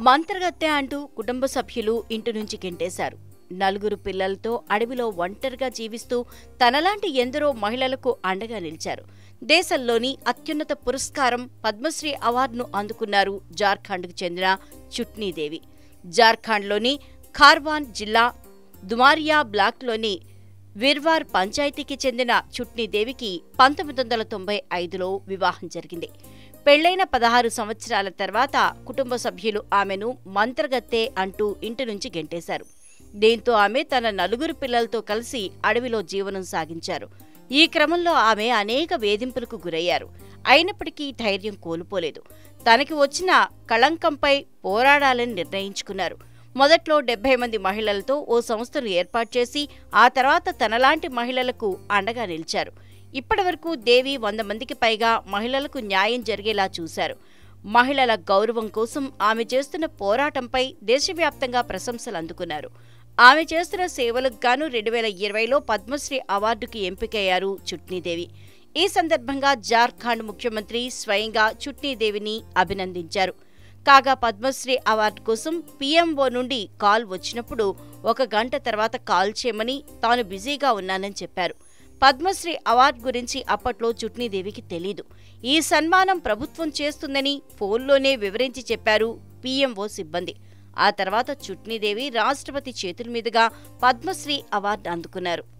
మంత్రగత్తె అంటూ కుటుంబ సభ్యులు ఇంటి నుంచి గెంటేశారు నలుగురు పిల్లలతో అడవిలో ఒంటరిగా జీవిస్తూ తనలాంటి ఎందరో మహిళలకు అండగా నిలిచారు దేశంలోని అత్యున్నత పురస్కారం పద్మశ్రీ అవార్డును అందుకున్నారు జార్ఖండ్కు చెందిన చుట్నీదేవి జార్ఖండ్లోని ఖార్వాన్ జిల్లా దుమారియా బ్లాక్లోని విర్వార్ పంచాయతీకి చెందిన చుట్నీదేవికి పంతొమ్మిది వందల తొంభై ఐదులో వివాహం జరిగింది పెళ్లైన పదహారు సంవత్సరాల తర్వాత కుటుంబ సభ్యులు ఆమెను మంత్రగత్తె అంటూ ఇంటి నుంచి గెంటేశారు దీంతో ఆమె తన నలుగురు పిల్లలతో కలిసి అడవిలో జీవనం సాగించారు ఈ క్రమంలో ఆమె అనేక వేధింపులకు గురయ్యారు అయినప్పటికీ ధైర్యం కోల్పోలేదు తనకి వచ్చిన కళంకంపై పోరాడాలని నిర్ణయించుకున్నారు మొదట్లో డెబ్బై మంది మహిళలతో ఓ సంస్థను ఏర్పాటు చేసి ఆ తర్వాత తనలాంటి మహిళలకు అండగా నిలిచారు ఇప్పటివరకు దేవి వంద మందికి పైగా మహిళలకు న్యాయం జరిగేలా చూశారు మహిళల గౌరవం కోసం ఆమె చేస్తున్న పోరాటంపై దేశవ్యాప్తంగా ప్రశంసలు అందుకున్నారు ఆమె చేస్తున్న సేవలకు గాను రెండు వేల ఇరవైలో పద్మశ్రీ అవార్డుకి ఎంపికయ్యారు చుట్నీదేవి ఈ సందర్భంగా జార్ఖండ్ ముఖ్యమంత్రి స్వయంగా చుట్నీదేవిని అభినందించారు కాగా పద్మశ్రీ అవార్డు కోసం పీఎంఓ నుండి కాల్ వచ్చినప్పుడు ఒక గంట తర్వాత కాల్ చేయమని తాను బిజీగా ఉన్నానని చెప్పారు పద్మశ్రీ అవార్డు గురించి అప్పట్లో చుట్నీదేవికి తెలీదు ఈ సన్మానం ప్రభుత్వం చేస్తుందని ఫోన్లోనే వివరించి చెప్పారు పీఎంఓ సిబ్బంది ఆ తర్వాత చుట్నీదేవి రాష్ట్రపతి చేతుల మీదుగా పద్మశ్రీ అవార్డు అందుకున్నారు